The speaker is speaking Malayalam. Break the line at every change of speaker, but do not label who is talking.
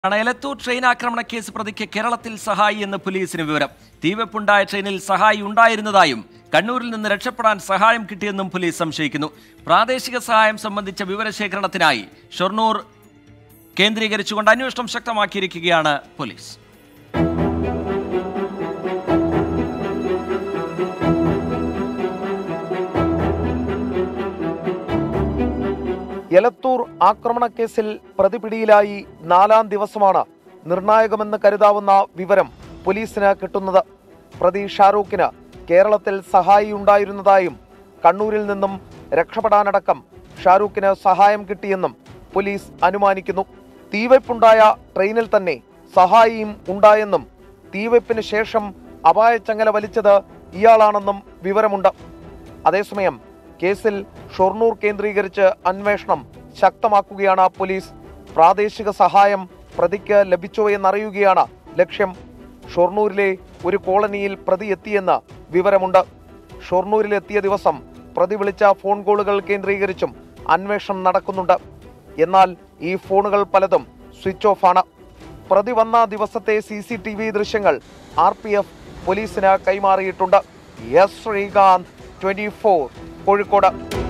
ആണ് എലത്തൂർ ട്രെയിൻ ആക്രമണ കേസ് പ്രതിക്ക് കേരളത്തിൽ സഹായി എന്ന് പോലീസിന് വിവരം തീവെപ്പുണ്ടായ ട്രെയിനിൽ സഹായി ഉണ്ടായിരുന്നതായും കണ്ണൂരിൽ നിന്ന് രക്ഷപ്പെടാൻ സഹായം കിട്ടിയെന്നും പോലീസ് സംശയിക്കുന്നു പ്രാദേശിക സഹായം സംബന്ധിച്ച വിവരശേഖരണത്തിനായി ഷൊർണൂർ കേന്ദ്രീകരിച്ചുകൊണ്ട് അന്വേഷണം ശക്തമാക്കിയിരിക്കുകയാണ് പോലീസ്
എലത്തൂർ ആക്രമണക്കേസിൽ പ്രതിപിടിയിലായി നാലാം ദിവസമാണ് നിർണായകമെന്ന് കരുതാവുന്ന വിവരം പോലീസിന് കിട്ടുന്നത് പ്രതി ഷാറൂഖിന് കേരളത്തിൽ സഹായി ഉണ്ടായിരുന്നതായും കണ്ണൂരിൽ നിന്നും രക്ഷപ്പെടാനടക്കം ഷാറൂഖിന് സഹായം കിട്ടിയെന്നും പോലീസ് അനുമാനിക്കുന്നു തീവയ്പുണ്ടായ ട്രെയിനിൽ തന്നെ സഹായിയും ഉണ്ടായെന്നും തീവയ്പ്പിന് ശേഷം അപായച്ചങ്ങല വലിച്ചത് ഇയാളാണെന്നും വിവരമുണ്ട് അതേസമയം കേസിൽ ഷൊർണൂർ കേന്ദ്രീകരിച്ച് അന്വേഷണം ശക്തമാക്കുകയാണ് പോലീസ് പ്രാദേശിക സഹായം പ്രതിക്ക് ലഭിച്ചോ എന്നറിയുകയാണ് ലക്ഷ്യം ഷൊർണൂരിലെ ഒരു കോളനിയിൽ പ്രതി എത്തിയെന്ന് വിവരമുണ്ട് ഷൊർണൂരിലെത്തിയ ദിവസം പ്രതി വിളിച്ച ഫോൺ കോളുകൾ കേന്ദ്രീകരിച്ചും അന്വേഷണം നടക്കുന്നുണ്ട് എന്നാൽ ഈ ഫോണുകൾ പലതും സ്വിച്ച് ഓഫ് ആണ് പ്രതി വന്ന ദിവസത്തെ സി സി ടി വി ദൃശ്യങ്ങൾ ആർ പി എഫ് പോലീസിന് കൈമാറിയിട്ടുണ്ട് S Sreekanth twenty four Kozhikode